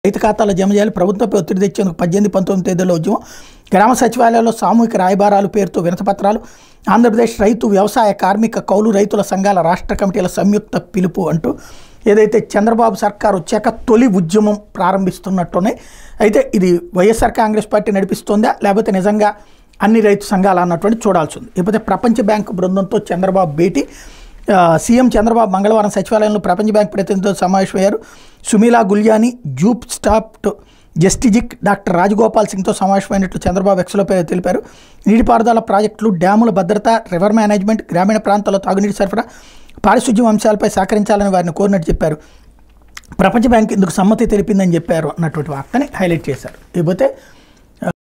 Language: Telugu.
రైతు ఖాతాలో జమ చేయాలి ప్రభుత్వంపై ఒత్తిడి తెచ్చేందుకు పద్దెనిమిది పంతొమ్మిది తేదీలో ఉద్యమం గ్రామ సచివాలయాల్లో సామూహిక రాయబారాలు పేరుతో వినతపత్రాలు ఆంధ్రప్రదేశ్ రైతు వ్యవసాయ కార్మిక కౌలు రైతుల సంఘాల రాష్ట్ర కమిటీల సంయుక్త పిలుపు అంటూ ఏదైతే చంద్రబాబు సర్కార్ వచ్చాక తొలి ఉద్యమం ప్రారంభిస్తున్నట్టునే అయితే ఇది వైఎస్ఆర్ కాంగ్రెస్ పార్టీ నడిపిస్తోందా లేకపోతే నిజంగా అన్ని రైతు సంఘాలు అన్నటువంటి చూడాల్సి ఉంది ఇకపోతే ప్రపంచ బ్యాంకు బృందంతో చంద్రబాబు భేటీ ఆ, సీఎం చంద్రబాబు మంగళవారం సచివాలయంలో ప్రపంచ బ్యాంక్ ప్రతినిధులతో సమావేశమయ్యారు Sumila Gulyani Joop Stoutjesdijk doctor Rajagopal సింగ్తో సమావేశమైనట్లు చంద్రబాబు ఎక్స్లో పే- తెలిపారు నీటిపారుదల ప్రాజెక్టులు డ్యాముల భద్రత రివర్ మేనేజ్మెంట్ గ్రామీణ ప్రాంతాల్లో తాగునీటి సరఫరా పారిశుధ్యం అంశాలపై సహకరించాలని వారిని కోరినట్టు చెప్పారు ప్రపంచ బ్యాంక్ ఇందుకు సమ్మతి తెలిపిందని చెప్పారు అన్నటువంటి వార్తని హైలైట్ చేశారు ఇకపోతే